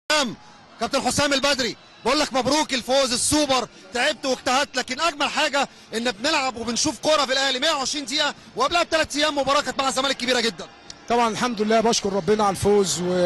حسام كابتن حسام البدري بقول لك مبروك الفوز السوبر تعبت واجتهدت لكن اجمل حاجه ان بنلعب وبنشوف كوره في الاهلي 120 دقيقه وقبلها بثلاث ايام مباراه كانت مع الزمالك كبيره جدا طبعا الحمد لله بشكر ربنا على الفوز و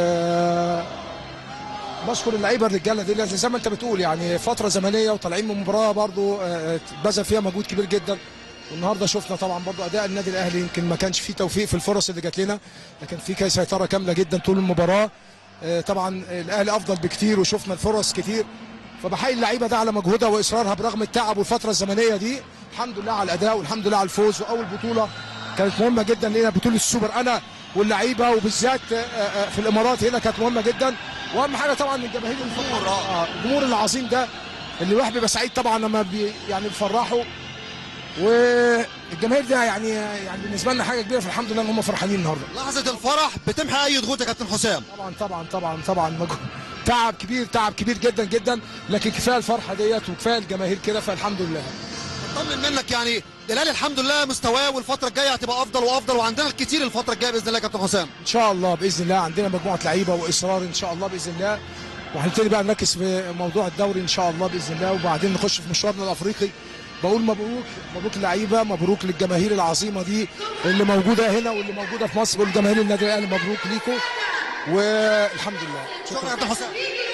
بشكر اللعيبه الرجاله دي لأن زي ما انت بتقول يعني فتره زمنيه وطالعين من مباراه برضو آه، بذل فيها مجهود كبير جدا والنهارده شفنا طبعا برضو اداء النادي الاهلي يمكن ما كانش فيه توفيق في الفرص اللي جات لنا لكن في كان سيطره كامله جدا طول المباراه آه، طبعا الاهلي افضل بكتير وشفنا الفرص كتير فبحيي اللعيبه ده على مجهودها واصرارها برغم التعب والفتره الزمنيه دي الحمد لله على الاداء والحمد لله على الفوز واول بطوله كانت مهمه جدا لنا بطوله السوبر انا واللعيبه وبالذات آه، آه، في الامارات هنا كانت مهمه جدا واهم حاجه طبعا الجماهير الجمهور آه، الجمهور العظيم ده اللي الواحد بيبقى سعيد طبعا لما بي يعني بيفرحوا والجماهير ده يعني يعني بالنسبه لنا حاجه كبيره فالحمد لله ان هم فرحانين النهارده لحظه الفرح بتمحي اي ضغوط يا كابتن حسام طبعا طبعا طبعا طبعا مجهود تعب كبير تعب كبير جدا جدا لكن كفايه الفرحه ديت وكفايه الجماهير كده فالحمد لله طمن منك يعني الاهلي الحمد لله مستواه والفتره الجايه هتبقى افضل وافضل وعندنا الكتير الفتره الجايه باذن الله يا كابتن حسام ان شاء الله باذن الله عندنا مجموعه لعيبه واصرار ان شاء الله باذن الله وهنبتدي بقى نركز في موضوع الدوري ان شاء الله باذن الله وبعدين نخش في مشوارنا الافريقي بقول مبروك مبروك اللعيبه مبروك للجماهير العظيمه دي اللي موجوده هنا واللي موجوده في مصر والجماهير النادي الاهلي مبروك ليكم والحمد لله شكرا يا كابتن حسام